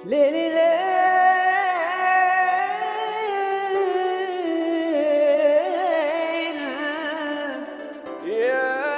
ليلي ليل يا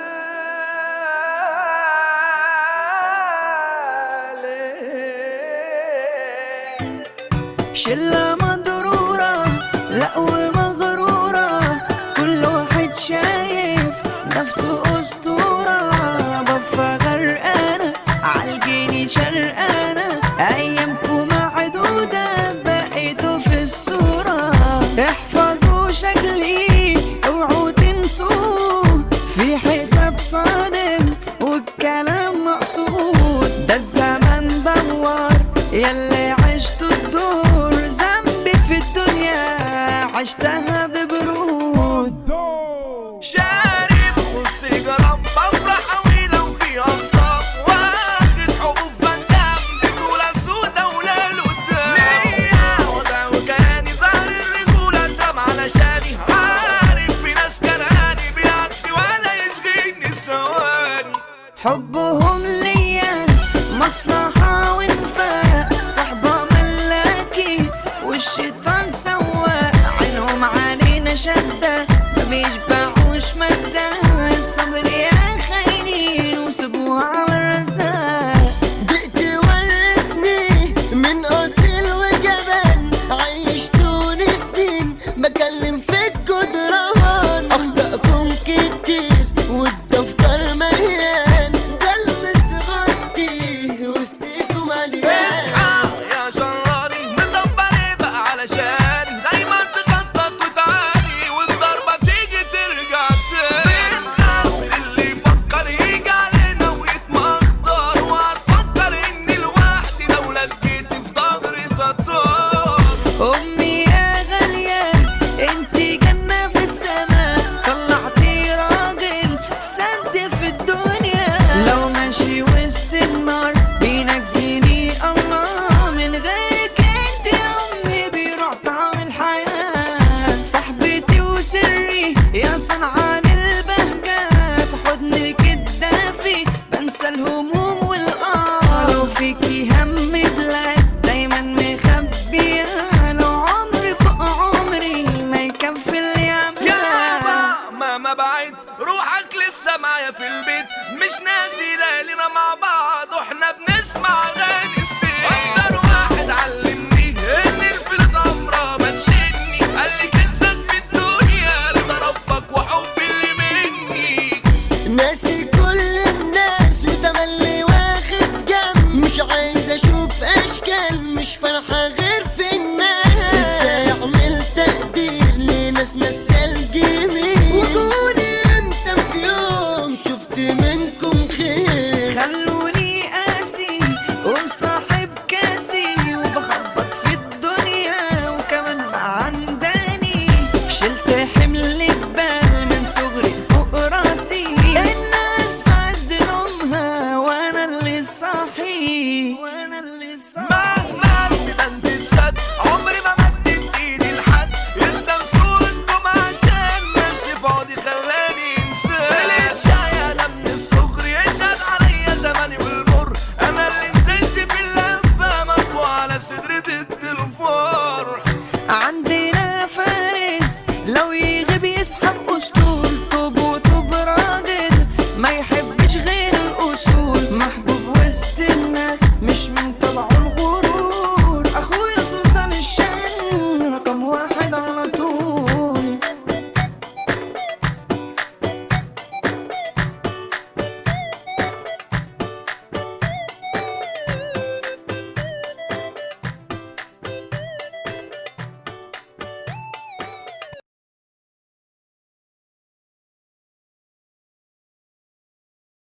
ليل شلة مضرورة لا ومغرورة كل واحد شايف نفسه أسطورة بفة غرقانة عالجيني شرقانة أيامكم معدودة بقيتوا في الصورة احفظوا شكلي اوعوا تنسوه في حساب صادم والكلام مقصود ده الزمن دوار يلي عشت الدور ذنبي في الدنيا عشتها ببرود شارب والسيجارة بفرح أوي لو في أقسام واخد حبوب فندام بطولة سودا ولا لقدام ليا وضع وكياني ظهر الرجولة قدام علشاني عارف في ناس كرهاني بعكسي ولا يشغلني ثواني حبهم ليا مصلحة وانفاق صحبة ملاكي والشيطان سواق عينهم علينا شدة ما بيشبعوش مادة الصبر يا خاينين وسيبوها على الرزاق دقت ورتني من اصيل وجبان عيشتوني سنين بكلم في الجدران اخطاءكم كتير والدفتر مليان ده المستغطي وسطيكم مليان اصحى يا شراني مدبر بقى علشان دايما تخطط وتعاني والضربة تيجي ترجع تاني بنخاف اللي يفكر يجي علينا ويتمخضر وهتفكر اني لوحدي لو لقيت في ظهري تطار أمي يا غالية انتي جنة في السماء طلعتي راجل سد في الدنيا لو ماشي وسط النار بينجيني الله من غيرك انت يا أمي بيروح طعم الحياة صاحبتي وسري يا صنعان البهجة في حضنك الدافي بنسى الهموم والقهر لو فيكي هم بلاد دايما مخبية لو عمري فوق عمري ما يكفي اللي يا عملها بابا مهما بعيد روحك لسه معايا في البيت مش نازل لينا مع بعض واحنا بنسمع اغاني